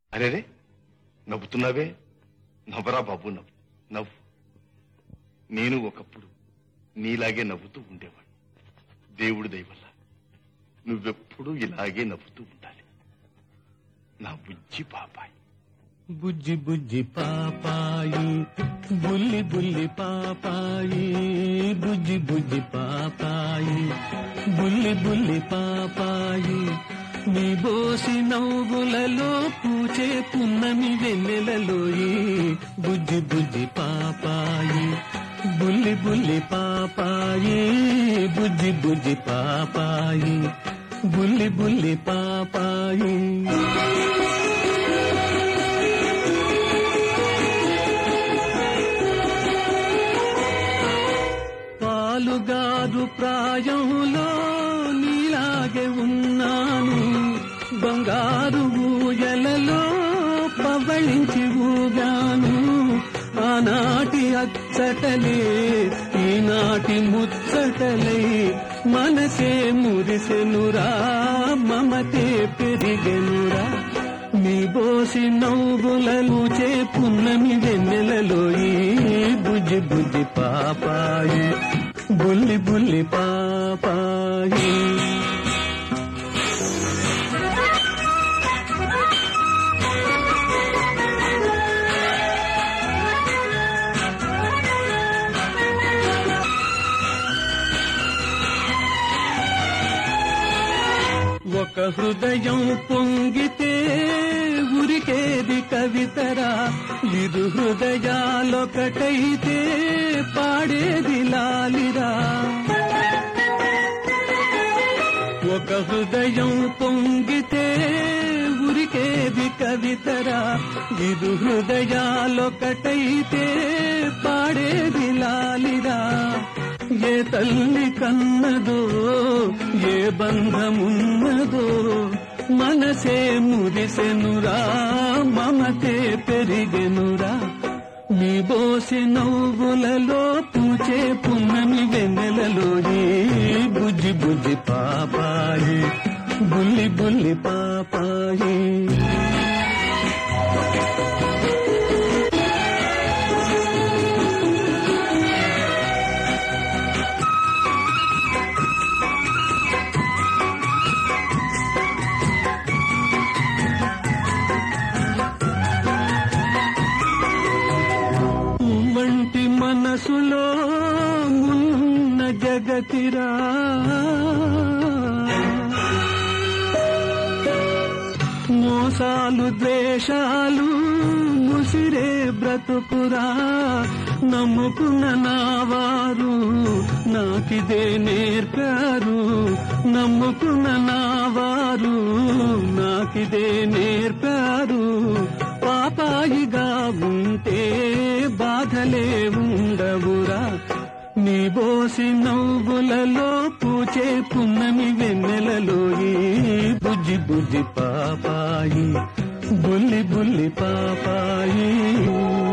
అరేరే నవ్వుతున్నావే నవ్వరా బాబు నవ్వు నవ్వు నేను ఒకప్పుడు నీలాగే నవ్వుతూ ఉండేవాడు దేవుడి దయ వల్ల నువ్వెప్పుడు ఇలాగే నవ్వుతూ ఉండాలి నా బుజ్జి పాపాయి బుజ్జి బుజ్జి పాపాయి బుల్లి బుల్లి పాపాయి బుజ్జి బుజ్జి పాపాయి బుల్లి బుల్లి పాపాయి నీ బోసి నవ్వులలో పూచే పున్నమి వెన్నెలలోయి బుజ్జి బుజ్జి పాపాయి బుల్లి బుల్లి పాపాయి బుజ్జి బుజ్జి పాపాయి బుల్లి బుల్లి పాపాయి పాలుగారు ప్రాయంలో నీలాగే ఉన్నాను బంగారు ఊయలలో పవళించి ఊగాను ఆనాటి అచ్చటలే ఈనాటి ముచ్చటలే మనసే మురిసెనురా మమతే పెరిగెనురా నీ బోసి నవ్వులలో చే పున్నమి వెన్నెలలో ఈ బుజ్జి బుజ్జి పాపాయి బుల్లి బుల్లి పాపాయి ఒక హృదయం పొంగితే ఉరికేది కవితరా ఇరు హృదయాలొకటైతే పాడేది లాలిరా ఒక హృదయం పొంగితే ఉరికేది కవితరా ఇరు హృదయాలొకటైతే పాడేది లాలిరా ఏ తల్లి కన్నదో ఏ బంధమున్నదో మనసే మురిసెనురా మమతే పెరిగెనురా నీ బోసి నవ్వులలో పూచే పున్నమి వెన్నెలలో ఈ బుజ్జి బుజ్జి పాపాయి బుల్లి బుల్లి పాపాయి వంటి మనసులో ఉన్న జగతిరా మోసాలు ద్వేషాలు ముసిరే బ్రతుకురా నమ్ముకున్న నావారు నాకిదే నేర్పారు నమ్ముకున్న నావారు నాకిదే నేర్పారు పాపాయిగా ఉంటే బాధలే ఉండవురా నీ బోసి నవ్వులలో పూచే పున్నమి వెన్నెలలో ఈ బుజ్జి బుజ్జి పాపాయి బుల్లి బుల్లి పాపాయి